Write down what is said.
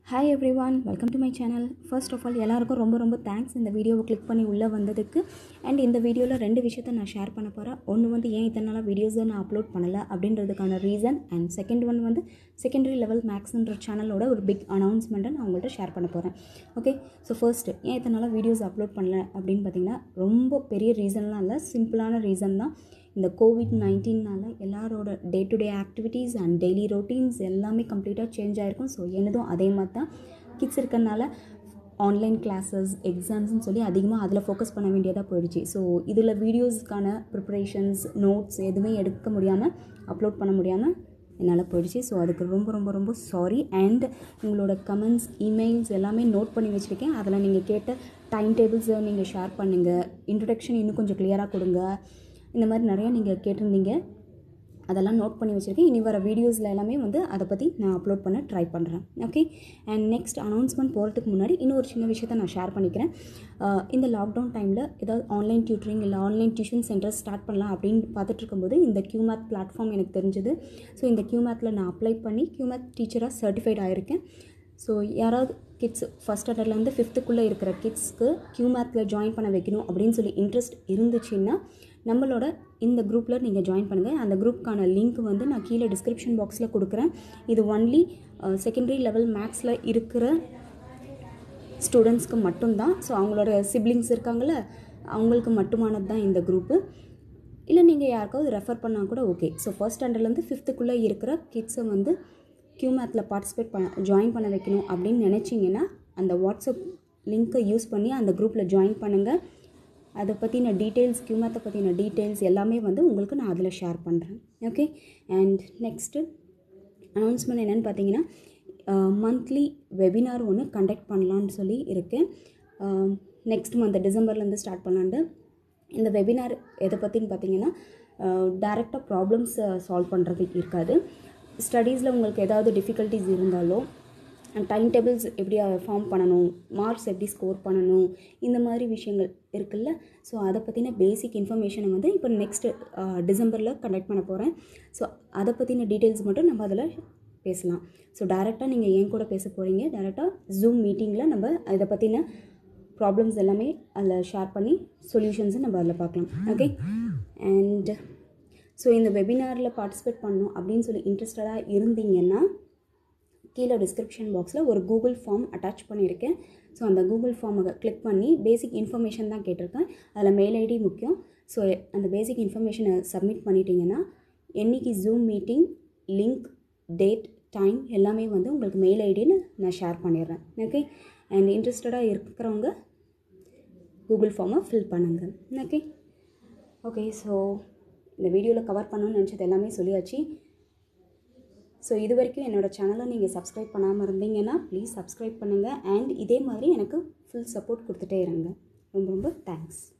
hi everyone welcome to my channel first of all எல்லாருக்கும் ரொம்ப ரொம்ப thanks இந்த வீடியோவை கிளிக் பண்ணி உள்ளே வந்ததுக்கு அண்ட் இந்த வீடியோவில் ரெண்டு விஷயத்த நான் ஷேர் பண்ண போகிறேன் ஒன்று வந்து ஏன் இத்தனை நாளாக வீடியோஸை நான் அப்லோட் பண்ணலை அப்படின்றதுக்கான ரீசன் அண்ட் செகண்ட் ஒன் வந்து செகண்டரி லெவல் மேக்ஸ்ன்ற சேனலோட ஒரு பிக் அனௌன்ஸ்மெண்ட்டை நான் உங்கள்கிட்ட ஷேர் பண்ண போகிறேன் ஓகே ஸோ ஃபர்ஸ்ட் ஏன் இத்தனை நாளாக வீடியோஸ் அப்லோட் பண்ணல அப்படின்னு பார்த்தீங்கன்னா ரொம்ப பெரிய ரீசன்லாம் இல்லை சிம்பிளான ரீசன் தான் இந்த கோவிட் நைன்டீன்னால எல்லாரோட day to day activities and daily routines எல்லாமே கம்ப்ளீட்டாக சேஞ்ச் ஆகிருக்கும் ஸோ எனதும் அதே மாதிரி தான் கிட்ஸ் இருக்கறனால ஆன்லைன் கிளாஸஸ் எக்ஸாம்ஸ்னு சொல்லி அதிகமாக அதில் ஃபோக்கஸ் பண்ண வேண்டியதாக போயிடுச்சு ஸோ இதில் வீடியோஸ்க்கான ப்ரிப்பரேஷன்ஸ் நோட்ஸ் எதுவுமே எடுக்க முடியாமல் அப்லோட் பண்ண முடியாமல் என்னால் போயிடுச்சு ஸோ அதுக்கு ரொம்ப ரொம்ப ரொம்ப சாரி அண்ட் உங்களோட கமெண்ட்ஸ் இமெயில்ஸ் எல்லாமே நோட் பண்ணி வச்சுருக்கேன் அதில் நீங்கள் கேட்ட டைம் டேபிள்ஸை நீங்கள் ஷேர் பண்ணுங்கள் இன்ட்ரடக்ஷன் இன்னும் கொஞ்சம் கிளியராக கொடுங்க இந்த மாதிரி நிறையா நீங்கள் கேட்டிருந்தீங்க அதெல்லாம் நோட் பண்ணி வச்சுருக்கேன் இனி வர வீடியோஸில் எல்லாமே வந்து அதை பற்றி நான் அப்லோட் பண்ண ட்ரை பண்ணுறேன் ஓகே அண்ட் நெக்ஸ்ட் அனௌன்ஸ்மெண்ட் போகிறதுக்கு முன்னாடி இன்னொரு சின்ன விஷயத்த நான் ஷேர் பண்ணிக்கிறேன் ஆஹ் இந்த லாக்டவுன் டைமில் ஏதாவது ஆன்லைன் டியூட்டரிங் இல்லை ஆன்லைன் டியூஷன் சென்டர் ஸ்டார்ட் பண்ணலாம் அப்படின்னு பார்த்துட்டு இருக்கும்போது இந்த கியூமேத் பிளாட்ஃபார்ம் எனக்கு தெரிஞ்சது ஸோ இந்த கியூமேத்தில் நான் அப்ளை பண்ணி கியூமேத் டீச்சராக சர்டிஃபைட் ஆகிருக்கேன் ஸோ யாராவது கிட்ஸ் ஃபஸ்ட் ஸ்டாண்டர்ட்லேருந்து ஃபிஃப்த்துக்குள்ளே இருக்கிற கிட்ஸ்க்கு கியூமேத்தில் ஜாயின் பண்ண வைக்கணும் அப்படின்னு சொல்லி இன்ட்ரெஸ்ட் இருந்துச்சுன்னா நம்மளோட இந்த குரூப்பில் நீங்கள் ஜாயின் பண்ணுங்கள் அந்த குரூப்க்கான லிங்க் வந்து நான் கீழே டிஸ்கிரிப்ஷன் பாக்ஸில் கொடுக்குறேன் இது ஒன்லி செகண்டரி லெவல் மேக்ஸில் இருக்கிற ஸ்டூடெண்ட்ஸ்க்கு மட்டும்தான் ஸோ அவங்களோட சிப்ளிங்ஸ் இருக்காங்கள்ல அவங்களுக்கு மட்டுமானது தான் இந்த குரூப்பு இல்லை நீங்கள் யாருக்காவது ரெஃபர் பண்ணால் கூட ஓகே ஸோ ஃபர்ஸ்ட் ஸ்டாண்டர்ட்லேருந்து ஃபிஃப்த்துக்குள்ளே இருக்கிற கிட்ஸை வந்து கியூ மேத்தில் பார்ட்டிசிபேட் பண்ண ஜாயின் பண்ண வைக்கணும் அப்படின்னு நினச்சிங்கன்னா அந்த வாட்ஸ்அப் லிங்க்கை யூஸ் பண்ணி அந்த குரூப்பில் ஜாயின் பண்ணுங்கள் அதை பற்றின டீட்டெயில்ஸ் கியூமேத்தை பற்றின டீட்டெயில்ஸ் எல்லாமே வந்து உங்களுக்கு நான் அதில் ஷேர் பண்ணுறேன் ஓகே அண்ட் நெக்ஸ்ட்டு அனௌன்ஸ்மெண்ட் என்னென்னு பார்த்தீங்கன்னா மந்த்லி வெபினார் ஒன்று கண்டக்ட் பண்ணலான்னு சொல்லி இருக்கேன் நெக்ஸ்ட் மந்த் டிசம்பர்லேருந்து ஸ்டார்ட் பண்ணலான்ட்டு இந்த வெபினார் எதை பற்றின்னு பார்த்தீங்கன்னா டேரெக்டாக ப்ராப்ளம்ஸ் சால்வ் பண்ணுறதுக்கு இருக்காது ஸ்டடீஸில் உங்களுக்கு ஏதாவது டிஃபிகல்ட்டிஸ் இருந்தாலோ டைம் டேபிள்ஸ் எப்படி ஃபார்ம் பண்ணணும் மார்க்ஸ் எப்படி ஸ்கோர் பண்ணணும் இந்த மாதிரி விஷயங்கள் இருக்குல்ல ஸோ அதை பற்றின பேசிக் இன்ஃபர்மேஷனை வந்து இப்போ நெக்ஸ்ட்டு டிசம்பரில் கண்டக்ட் பண்ண போகிறேன் ஸோ அதை பற்றின டீட்டெயில்ஸ் மட்டும் நம்ம அதில் பேசலாம் ஸோ டேரெக்டாக நீங்கள் என் கூட பேச போகிறீங்க டேரெக்டாக ஜூம் மீட்டிங்கில் நம்ம இதை பற்றின ப்ராப்ளம்ஸ் எல்லாமே அதில் ஷேர் பண்ணி சொல்யூஷன்ஸை நம்ம அதில் பார்க்கலாம் ஓகே அண்ட் ஸோ இந்த வெபினாரில் பார்ட்டிசிபேட் பண்ணணும் அப்படின்னு சொல்லி இன்ட்ரெஸ்டடாக இருந்தீங்கன்னா கீழே டிஸ்கிரிப்ஷன் பாக்ஸில் ஒரு கூகுள் ஃபார்ம் அட்டாச் பண்ணியிருக்கேன் ஸோ அந்த கூகுள் ஃபார்மை கிளிக் பண்ணி பேசிக் இன்ஃபர்மேஷன் தான் கேட்டிருக்கேன் அதில் மெயில் ஐடி முக்கியம் ஸோ அந்த பேசிக் இன்ஃபர்மேஷனை சப்மிட் பண்ணிட்டீங்கன்னா என்றைக்கு Zoom meeting link date time எல்லாமே வந்து உங்களுக்கு மெயில் ஐடின்னு நான் ஷேர் பண்ணிடுறேன் ஓகே அண்ட் இன்ட்ரெஸ்டடாக இருக்கிறவங்க கூகுள் ஃபார்மை ஃபில் பண்ணுங்கள் ஓகே ஓகே ஸோ இந்த வீடியோவில் கவர் பண்ணணும்னு நினச்சது எல்லாமே சொல்லியாச்சு ஸோ இது வரைக்கும் என்னோடய சேனலை நீங்கள் சப்ஸ்கிரைப் பண்ணாமல் இருந்தீங்கன்னா ப்ளீஸ் சப்ஸ்கிரைப் பண்ணுங்கள் அண்ட் இதே மாதிரி எனக்கு ஃபுல் சப்போர்ட் கொடுத்துட்டே இருங்க ரொம்ப ரொம்ப தேங்க்ஸ்